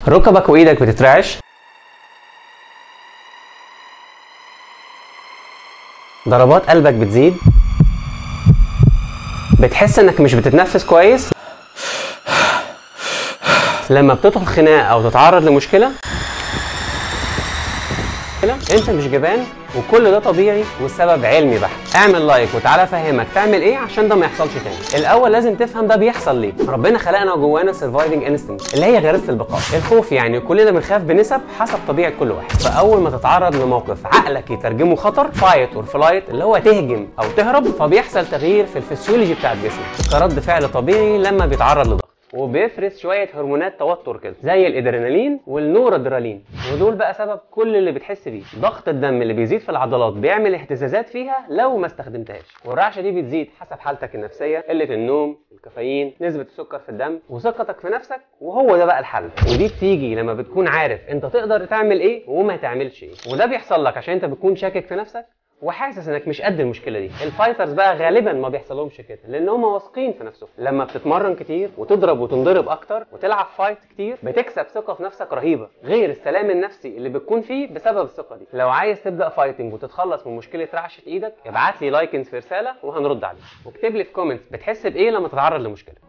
ركبك وايدك بتترعش ضربات قلبك بتزيد بتحس انك مش بتتنفس كويس لما بتدخل خناقه او تتعرض لمشكله انت مش جبان وكل ده طبيعي والسبب علمي بحت اعمل لايك وتعالى افهمك تعمل ايه عشان ده ما يحصلش تاني الاول لازم تفهم ده بيحصل ليه ربنا خلقنا جوانا سرفايفنج انستنكت اللي هي غريزه البقاء الخوف يعني كلنا بنخاف بنسب حسب طبيعه كل واحد فاول ما تتعرض لموقف عقلك يترجمه خطر فايت اور فلايت اللي هو تهجم او تهرب فبيحصل تغيير في الفسيولوجي بتاع الجسم كرد فعل طبيعي لما بيتعرض لضغط وبيفرز شويه هرمونات توتر كده زي الادرينالين والنورادرالين ودول بقى سبب كل اللي بتحس بيه ضغط الدم اللي بيزيد في العضلات بيعمل اهتزازات فيها لو ما استخدمتهاش والرعشه دي بتزيد حسب حالتك النفسيه قله النوم الكافيين نسبه السكر في الدم وثقتك في نفسك وهو ده بقى الحل ودي بتيجي لما بتكون عارف انت تقدر تعمل ايه وما تعملش ايه وده بيحصل لك عشان انت بتكون شاكك في نفسك وحاسس انك مش قد المشكله دي الفايترز بقى غالبا ما بيحصلهمش كده لان هم واثقين في نفسهم لما بتتمرن كتير وتضرب وتنضرب اكتر وتلعب فايت كتير بتكسب ثقه في نفسك رهيبه غير السلام النفسي اللي بتكون فيه بسبب الثقه دي لو عايز تبدا فايتنج وتتخلص من مشكله رعشه ايدك ابعت لي لايكنز في رساله وهنرد عليك واكتب لي في كومنتس بتحس بايه لما تتعرض لمشكله